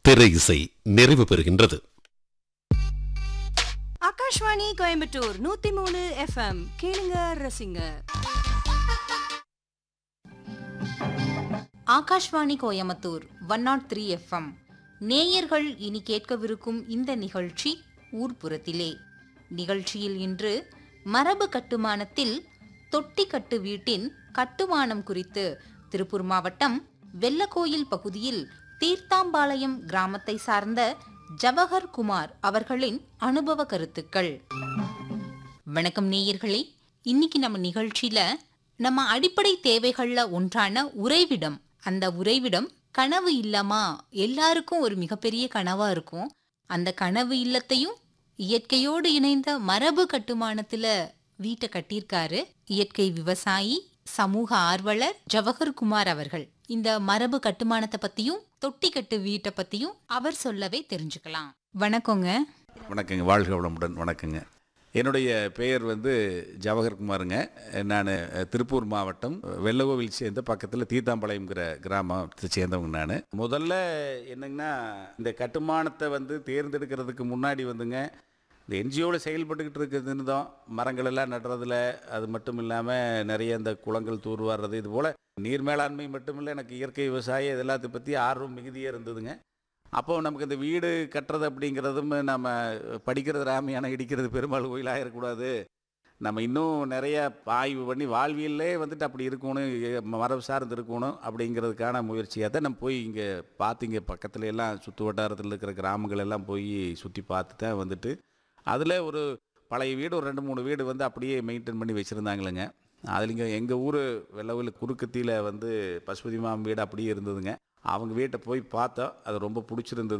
திரை இசை நிறைவு பெறுகின்றது ஆகாஷ்வாணி கோயம்புத்தூர் நூத்தி மூணு எஃப்எம் கேளுங்க ரசிங்க Akashvani Coimbatore one naught three FM நேயர்கள் இனி கேட்கவிருக்கும் இந்த நிகழ்ச்சி ஊர்ப்புறத்திலே நிகழ்ச்சியில் இன்று மரபு கட்டுமானத்தில் தொட்டிக்கட்டு வீட்டின் கட்டுமானம் குறித்து திருப்பூர் மாவட்டம் வெள்ளக்கோயில் பகுதியில் தீர்த்தாம்பாளையம் கிராமத்தை சார்ந்த ஜவஹர் குமார் அவர்களின் அனுபவ கருத்துக்கள் வணக்கம் நேயர்களே இன்னைக்கு நம்ம நிகழ்ச்சியில நம்ம அடிப்படை தேவைகள்ல ஒன்றான உறைவிடம் அந்த உறைவிடம் கனவு இல்லமா எல்லாருக்கும் ஒரு மிகப்பெரிய கனவா இருக்கும் அந்த கனவு இல்லத்தையும் இயற்கையோடு இணைந்த மரபு கட்டுமானத்துல வீட்டை கட்டியிருக்காரு இயற்கை விவசாயி சமூக ஆர்வலர் ஜவஹர் குமார் அவர்கள் இந்த மரபு கட்டுமானத்தை பத்தியும் தொட்டிக்கட்டு வீட்டை பத்தியும் அவர் சொல்லவே தெரிஞ்சுக்கலாம் வணக்கங்க வணக்கங்க வாழ்க வளமுடன் வணக்கங்க என்னுடைய பெயர் வந்து ஜவஹர் குமாருங்க நான் திருப்பூர் மாவட்டம் வெள்ளகோவில் சேர்ந்த பக்கத்தில் தீர்த்தாம்பாளையம்ங்கிற கிராமத்தை சேர்ந்தவங்க நான் முதல்ல என்னங்கன்னா இந்த கட்டுமானத்தை வந்து தேர்ந்தெடுக்கிறதுக்கு முன்னாடி வந்துங்க இந்த என்ஜிஓவில் செயல்பட்டுக்கிட்டு இருக்கிறதுன்னு தான் மரங்கள் எல்லாம் நடுறதுல அது மட்டும் இல்லாமல் நிறைய இந்த குளங்கள் தூர்வாடுறது இது போல் நீர் மேலாண்மை மட்டும் இல்லை எனக்கு இயற்கை விவசாயம் இது எல்லாத்தை பற்றி ஆர்வம் மிகுதியாக இருந்ததுங்க அப்போ நமக்கு இந்த வீடு கட்டுறது அப்படிங்கிறதும் நம்ம படிக்கிறது ராமியான இடிக்கிறது பெருமாள் கோயில் ஆகிடக்கூடாது நம்ம இன்னும் நிறைய ஆய்வு பண்ணி வாழ்வியல்லே வந்துட்டு அப்படி இருக்கணும் எ- மரபு சார்ந்து இருக்கணும் அப்படிங்கிறதுக்கான முயற்சியாக தான் நம்ம போய் இங்கே பார்த்து இங்கே பக்கத்துல எல்லாம் சுற்று வட்டாரத்தில் இருக்கிற கிராமங்கள் எல்லாம் போய் சுற்றி பார்த்து தான் வந்துட்டு அதில் ஒரு பழைய வீடு ஒரு ரெண்டு மூணு வீடு வந்து அப்படியே மெயின்டைன் பண்ணி வச்சுருந்தாங்களுங்க அதுலேங்க எங்கள் ஊர் வெள்ளவில் குறுக்கத்தியில் வந்து பசுபதி மாம் வீடு அப்படியே இருந்ததுங்க அவங்க வீட்டை போய் பார்த்தோம் அது ரொம்ப பிடிச்சிருந்தது